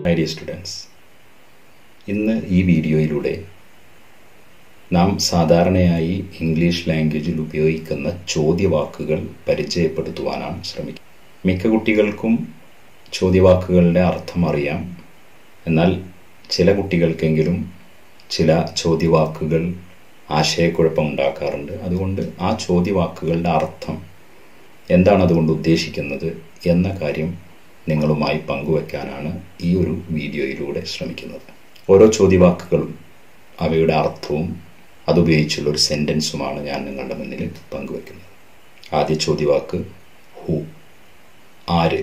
my dear students ഇന്ന് ഈ വീഡിയോയിലൂടെ നാം സാധാരണയായി ഇംഗ്ലീഷ് ലാംഗ്വേജിൽ ഉപയോഗിക്കുന്ന ചോദ്യവാക്കുകൾ പരിചയപ്പെടുത്തുവാനാണ് ശ്രമിക്കുന്നത് മിക്ക കുട്ടികൾക്കും ചോദ്യവാക്കുകളുടെ അർത്ഥം അറിയാം എന്നാൽ ചില കുട്ടികൾക്കെങ്കിലും ചില ചോദ്യവാക്കുകൾ ആശയക്കുഴപ്പം ഉണ്ടാക്കാറുണ്ട് അതുകൊണ്ട് ആ ചോദ്യവാക്കുകളുടെ അർത്ഥം എന്താണ് അതുകൊണ്ട് ഉദ്ദേശിക്കുന്നത് എന്ന കാര്യം നിങ്ങളുമായി പങ്കുവെക്കാനാണ് ഈ ഒരു വീഡിയോയിലൂടെ ശ്രമിക്കുന്നത് ഓരോ ചോദ്യവാക്കുകളും അവയുടെ അർത്ഥവും അതുപയോഗിച്ചുള്ള ഒരു സെൻറ്റൻസുമാണ് ഞാൻ നിങ്ങളുടെ മുന്നിൽ പങ്കുവെക്കുന്നത് ആദ്യ ചോദ്യവാക്ക് ഹു ആര്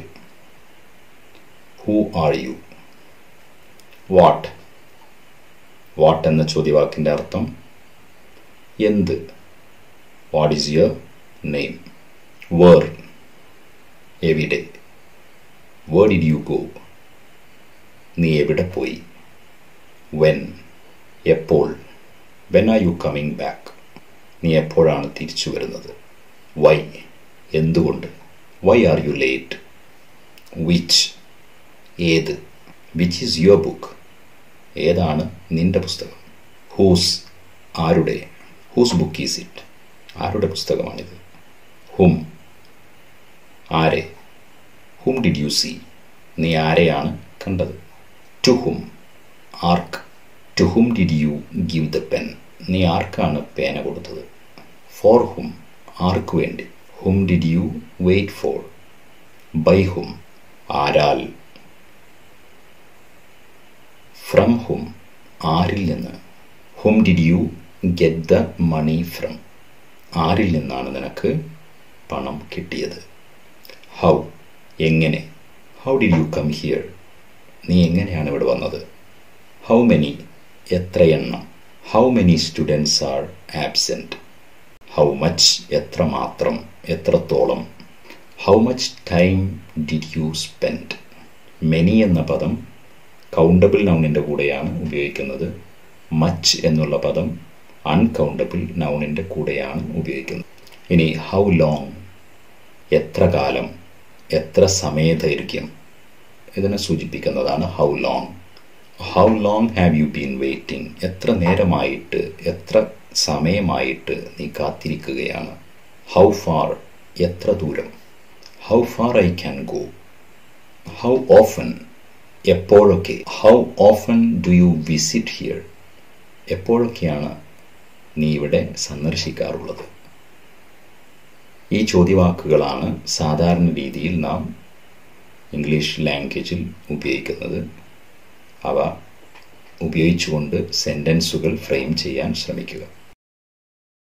who are you what what എന്ന ചോദ്യവാക്കിൻ്റെ അർത്ഥം എന്ത് what is your name where എവിടെ വേർ ഡിഡ് യു ഗോ നീ എവിടെ പോയി വെൻ എപ്പോൾ when are you coming back നീ എപ്പോഴാണ് തിരിച്ചു വരുന്നത് വൈ എന്തുകൊണ്ട് why are you late which ഏത് വിച്ച് ഈസ് യുവർ ബുക്ക് ഏതാണ് നിന്റെ പുസ്തകം ഹൂസ് ആരുടെ ഹൂസ് ബുക്ക് ഈസ് ഇറ്റ് ആരുടെ പുസ്തകമാണിത് ഹും ആരെ ഹും ഡിഡ് യു സീ നീ ആരെയാണ് കണ്ടത് ടു ഹും ആർക്ക് to whom did you give the pen നീ ആർക്കാണ് പേന കൊടുത്തത് ഫോർ ഹും ആർക്ക് വേണ്ടി whom did you wait for by whom ആരാൽ ഫ്രം ഹും ആരിൽ നിന്ന് whom did you get the money from ആരിൽ നിന്നാണ് നിനക്ക് പണം കിട്ടിയത് ഹൗ എങ്ങനെ how did you come here നീ എങ്ങനെയാണ് ഇവിടെ വന്നത് ഹൗ മെനി എത്ര എണ്ണം how many students are absent how much എത്ര മാത്രം എത്രത്തോളം how much time did you spend many എന്ന പദം കൗണ്ടബിൾ നൗണിൻ്റെ കൂടെയാണ് ഉപയോഗിക്കുന്നത് മച്ച് എന്നുള്ള പദം അൺകൗണ്ടബിൾ നൗണിൻ്റെ കൂടെയാണ് ഉപയോഗിക്കുന്നത് ഇനി ഹൗ ലോങ് എത്ര കാലം എത്ര സമയദൈർഘ്യം ഇതിനെ സൂചിപ്പിക്കുന്നതാണ് how long how long have you been waiting എത്ര നേരമായിട്ട് എത്ര സമയമായിട്ട് നീ കാത്തിരിക്കുകയാണ് ഹൗ ഫാർ എത്ര ദൂരം how far I can go how often എപ്പോഴൊക്കെ how often do you visit here എപ്പോഴൊക്കെയാണ് നീ ഇവിടെ സന്ദർശിക്കാറുള്ളത് ഈ ചോദ്യവാക്കുകളാണ് സാധാരണ രീതിയിൽ നാം ഇംഗ്ലീഷ് ലാംഗ്വേജിൽ ഉപയോഗിക്കുന്നത് അവ ഉപയോഗിച്ചുകൊണ്ട് സെൻറ്റൻസുകൾ ഫ്രെയിം ചെയ്യാൻ ശ്രമിക്കുക